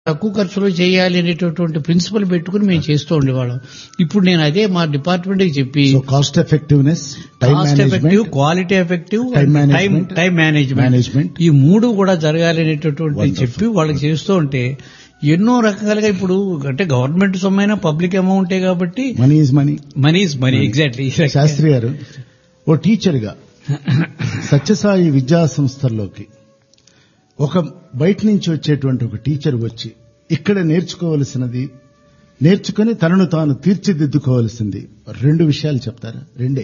తక్కువ ఖర్చులో చేయాలి అనేటటువంటి ప్రిన్సిపల్ పెట్టుకుని మేము చేస్తూ ఉండేవాళ్ళం ఇప్పుడు నేను అదే మా డిపార్ట్మెంట్ కి చెప్పి so cost effectiveness time cost effective management quality effective Time time management, time management management. ఈ మూడు కూడా జరగాలి అనేటటువంటి Wonderful. చెప్పి వాళ్ళకి చేస్తూ ఉంటే ఎన్నో రకాలుగా ఇప్పుడు అంటే గవర్నమెంట్ సొమ్మైనా పబ్లిక్ అమౌంటే కాబట్టి money is money money is money exactly Shastri గారు ఓ టీచర్గా సత్యసాయి విద్యా సంస్థల్లోకి ఒక బయట నుంచి వచ్చేటువంటి ఒక టీచర్ వచ్చి ఇక్కడ నేర్చుకోవలసినది నేర్చుకుని తనను తాను తీర్చిదిద్దుకోవలసింది రెండు విషయాలు చెప్తారా రెండే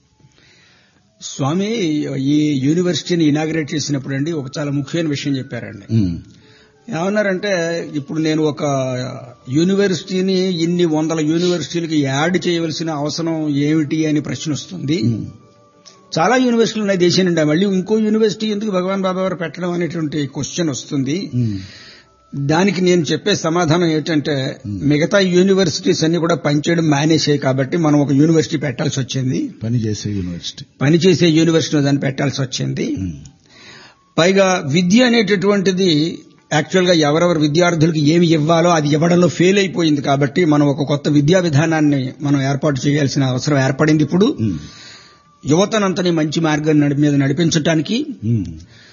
స్వామి ఈ యూనివర్సిటీని ఇనాగ్రేట్ చేసినప్పుడు అండి ఒక చాలా ముఖ్యమైన విషయం చెప్పారండి ఉమ్, ఏమన్నారంటే ఇప్పుడు నేను ఒక యూనివర్సిటీని ఇన్ని వందల యూనివర్సిటీలకి యాడ్ చేయవలసిన అవసరం ఏమిటి అని ప్రశ్న వస్తుంది ఉమ్, చాలా యూనివర్సిటీలు ఉన్నాయి దేశం నిండా మళ్ళీ ఇంకో యూనివర్సిటీ ఎందుకు భగవాన్ బాబా వారు పెట్టడం అనేటువంటి క్వశ్చన్ వస్తుంది ఉమ్, దానికి నేను చెప్పే సమాధానం ఏంటంటే మిగతా యూనివర్సిటీస్ అన్ని కూడా పనిచేయడం మానేసాయి కాబట్టి మనం ఒక యూనివర్సిటీ పెట్టాల్సి వచ్చింది పనిచేసే యూనివర్సిటీ పనిచేసే యూనివర్సిటీ దాన్ని పెట్టాల్సి వచ్చింది ఉమ్, పైగా విద్య అనేటటువంటిది యాక్చువల్ గా ఎవరెవరు విద్యార్థులకు ఏమి ఇవ్వాలో అది ఇవ్వడంలో ఫెయిల్ అయిపోయింది కాబట్టి మనం ఒక కొత్త విద్యా విధానాన్ని మనం ఏర్పాటు చేయాల్సిన అవసరం ఏర్పడింది ఇప్పుడు ఉమ్, యువతనంతని మంచి మార్గం నడి- మీద నడిపించడానికి ఉమ్,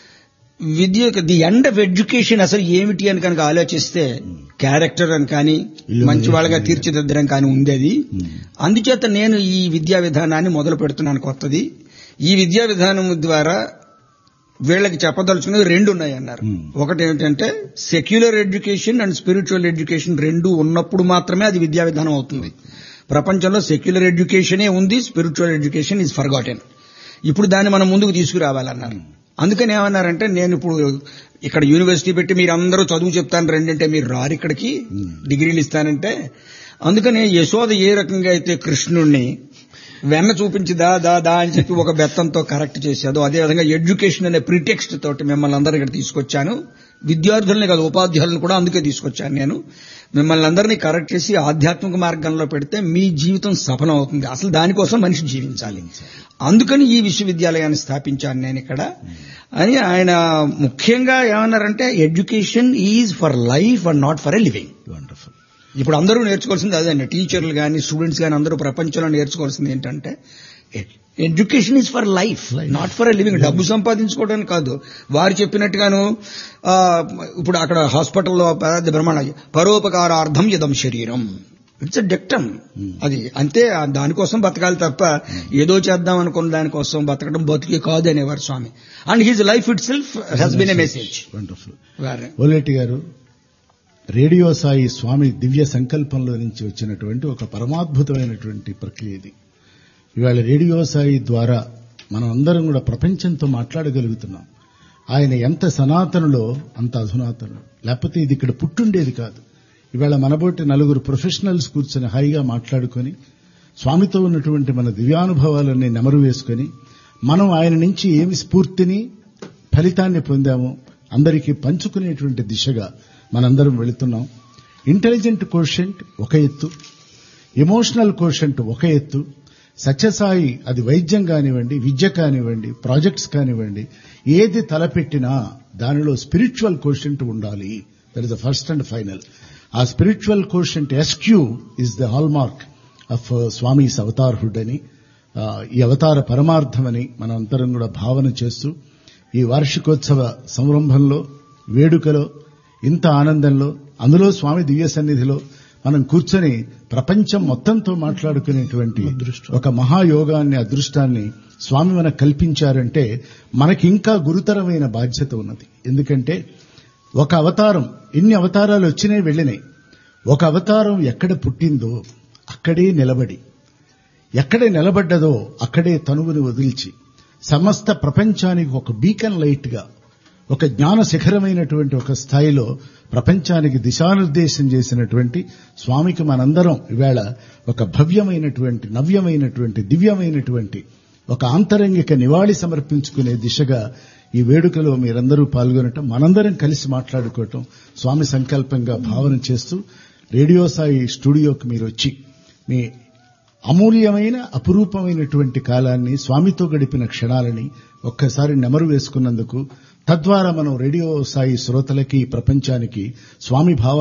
విద్య ది ఎండ్ ఆఫ్ ఎడ్యుకేషన్ అసలు ఏమిటి అని కనుక ఆలోచిస్తే క్యారెక్టర్ అని కానీ మంచి వాళ్ళగా తీర్చిదిద్దడం కానీ ఉండేది ఉమ్. అందుచేత నేను ఈ విద్యా విధానాన్ని మొదలు పెడుతున్నాను కొత్తది ఈ విద్యా విధానం ద్వారా వీళ్ళకి చెప్పదలుచుకున్నది రెండు ఉన్నాయి అన్నారు Hmm. ఒకటి ఏమిటంటే secular education and spiritual education రెండు ఉన్నప్పుడు మాత్రమే అది విద్యా విధానం అవుతుంది ప్రపంచంలో సెక్యులర్ ఎడ్యుకేషనే ఉంది స్పిరిచువల్ ఎడ్యుకేషన్ ఈజ్ ఫర్గాటెన్ ఇప్పుడు దాన్ని మనం ముందుకు తీసుకురావాలన్నారు అందుకని ఏమన్నారంటే నేను ఇప్పుడు ఇక్కడ యూనివర్సిటీ పెట్టి మీరు అందరూ చదువు చెప్తాను రెండంటే మీరు రారు ఇక్కడికి డిగ్రీలు ఇస్తానంటే అందుకని యశోద ఏ రకంగా అయితే కృష్ణుణ్ణి వెన్న చూపించి దా దా దా అని చెప్పి ఒక బెత్తంతో కరెక్ట్ చేశాదో అదే విధంగా ఎడ్యుకేషన్ అనే ప్రిటెక్స్ట్ తోటి మిమ్మల్ని అందరూ ఇక్కడ తీసుకొచ్చాను విద్యార్థుల్ని కాదు ఉపాధ్యాయులను కూడా అందుకే తీసుకొచ్చాను నేను మిమ్మల్ని అందరినీ కరెక్ట్ చేసి ఆధ్యాత్మిక మార్గంలో పెడితే మీ జీవితం సఫలం అవుతుంది అసలు దానికోసం మనిషి జీవించాలి అందుకని ఈ విశ్వవిద్యాలయాన్ని స్థాపించాను నేను ఇక్కడ అని ఆయన ముఖ్యంగా ఏమన్నారంటే education is for life and not for a living wonderful ఇప్పుడు అందరూ నేర్చుకోవాల్సింది అదే టీచర్లు కానీ స్టూడెంట్స్ కానీ అందరూ ప్రపంచంలో నేర్చుకోవాల్సింది ఏంటంటే education is for life not for a living డబ్బు సంపాదించుకోవడానికి కాదు వారు చెప్పినట్టుగాను ఆ, ఇప్పుడు అక్కడ హాస్పిటల్లో పెద్ద బ్రహ్మాండ పరోపకారార్థం ఇదం శరీరం ఇట్స్ డెక్టమ్ అది అంతే ఆ దానికోసం బతకాలి తప్ప ఏదో చేద్దాం అనుకున్న దానికోసం బతకడం బతికే కాదు అనేవారు Swami and his life itself has been a message wonderful Oleti గారు రేడియో సాయి స్వామి దివ్య సంకల్పంలో నుంచి వచ్చినటువంటి ఒక పరమాద్భుతమైనటువంటి ప్రక్రియ ఇది ఇవాళ రేడియో సాయి ద్వారా మనం అందరం కూడా ప్రపంచంతో మాట్లాడగలుగుతున్నాం ఆయన ఎంత సనాతనులో అంత అధునాతనుడు లేకపోతే ఇది ఇక్కడ పుట్టుండేది కాదు ఇవాళ మనబోటి నలుగురు ప్రొఫెషనల్స్ కూర్చొని హాయిగా మాట్లాడుకొని స్వామితో ఉన్నటువంటి మన దివ్యానుభవాలన్నీ నెమరు వేసుకొని మనం ఆయన నుంచి ఏమి స్ఫూర్తిని ఫలితాన్ని పొందామో అందరికీ పంచుకునేటువంటి దిశగా మనందరం వెళుతున్నాం ఇంటెలిజెంట్ కోషెంట్ ఒక ఎత్తు ఎమోషనల్ కోషెంట్ ఒక ఎత్తు సత్యసాయి అది వైద్యం కానివ్వండి విద్య కానివ్వండి ప్రాజెక్ట్స్ కానివ్వండి ఏది తలపెట్టినా దానిలో స్పిరిచువల్ కోషెంట్ ఉండాలి that is the first and final ఆ spiritual quotient SQ is the hallmark of Swami's avatarhood అని ఆ, ఈ అవతార పరమార్థమని మనం అందరం కూడా భావన చేస్తూ ఈ వార్షికోత్సవ సంరంభంలో వేడుకలో ఇంత ఆనందంలో అందులో స్వామి దివ్య సన్నిధిలో మనం కూర్చొని ప్రపంచం మొత్తంతో మాట్లాడుకునేటువంటి ఒక మహాయోగాన్ని అదృష్టాన్ని స్వామి మనకు కల్పించారంటే మనకి ఇంకా గురుతరమైన బాధ్యత ఉన్నది ఎందుకంటే ఒక అవతారం ఎన్ని అవతారాలు వచ్చినాయి వెళ్ళినాయి ఒక అవతారం ఎక్కడ పుట్టిందో అక్కడే నిలబడి ఎక్కడ నిలబడ్డదో అక్కడే తనువుని వదిల్చి సమస్త ప్రపంచానికి ఒక బీకన్ లైట్ గా ఒక జ్ఞాన శిఖరమైనటువంటి ఒక స్థాయిలో ప్రపంచానికి దిశానిర్దేశం చేసినటువంటి స్వామికి మనందరం ఈవేళ ఒక భవ్యమైనటువంటి నవ్యమైనటువంటి దివ్యమైనటువంటి ఒక ఆంతరంగిక నివాళి సమర్పించుకునే దిశగా ఈ వేడుకలో మీరందరూ పాల్గొనటం మనందరం కలిసి మాట్లాడుకోవటం స్వామి సంకల్పంగా భావన చేస్తూ రేడియో సాయి స్టూడియోకి మీరు వచ్చి మీ అమూల్యమైన అపురూపమైనటువంటి కాలాన్ని స్వామితో గడిపిన క్షణాలని ఒక్కసారి నెమరు వేసుకున్నందుకు తద్వారా మనం రేడియో సాయి శ్రోతలకి ప్రపంచానికి స్వామి భావ